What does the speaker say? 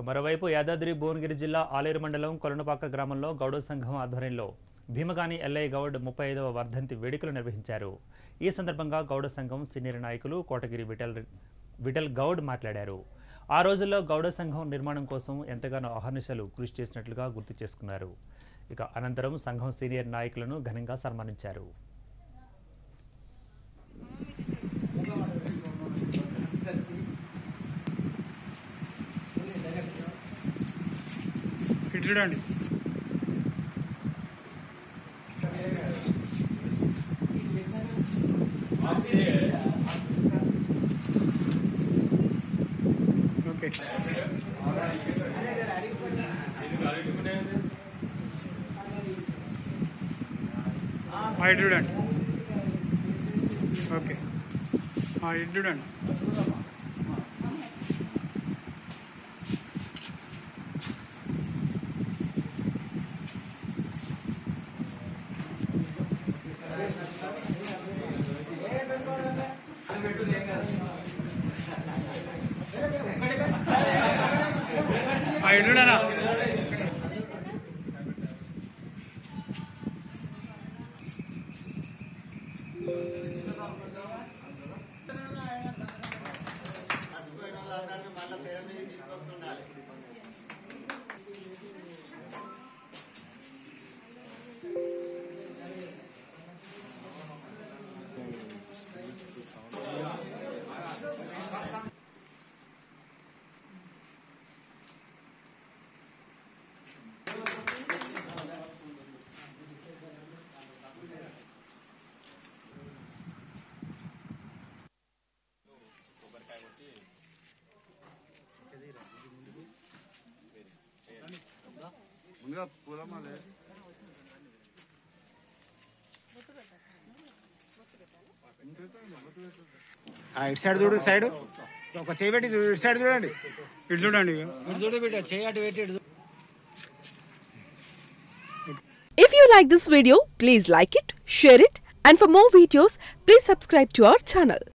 మరోవైపు యాదాద్రి భువనగిరి జిల్లా ఆలేరు మండలం కొలనుపాక గ్రామంలో గౌడ సంఘం ఆధ్వర్యంలో భీమగాని ఎల్ఐ గౌడ్ ముప్పై ఐదవ వర్ధంతి వేడుకలు నిర్వహించారు ఈ సందర్భంగా గౌడ సంఘం సీనియర్ నాయకులు కోటగిరి విఠల్ విఠల్ గౌడ్ మాట్లాడారు ఆ రోజుల్లో గౌడ సంఘం నిర్మాణం కోసం ఎంతగానో అహర్నిశలు కృషి చేసినట్లుగా గుర్తు చేసుకున్నారు ఇక అనంతరం సంఘం సీనియర్ నాయకులను ఘనంగా సన్మానించారు ఇటు చూడండి ఓకే ఆ, ఇటు చూడండి ఓకే ఆ, ఇటు చూడండి ఆ, ఇటు చూడనా ముందుగా పూలమాలే ఆ, ఇటు సైడ్ చూడు ఇటు సైడ్ ఒక చేయి పెట్టి చూడు ఇటు సైడ్ చూడండి ఇటు చూడండి ఇక. If you like this video, please like it, share it, and for more videos, please subscribe to our channel.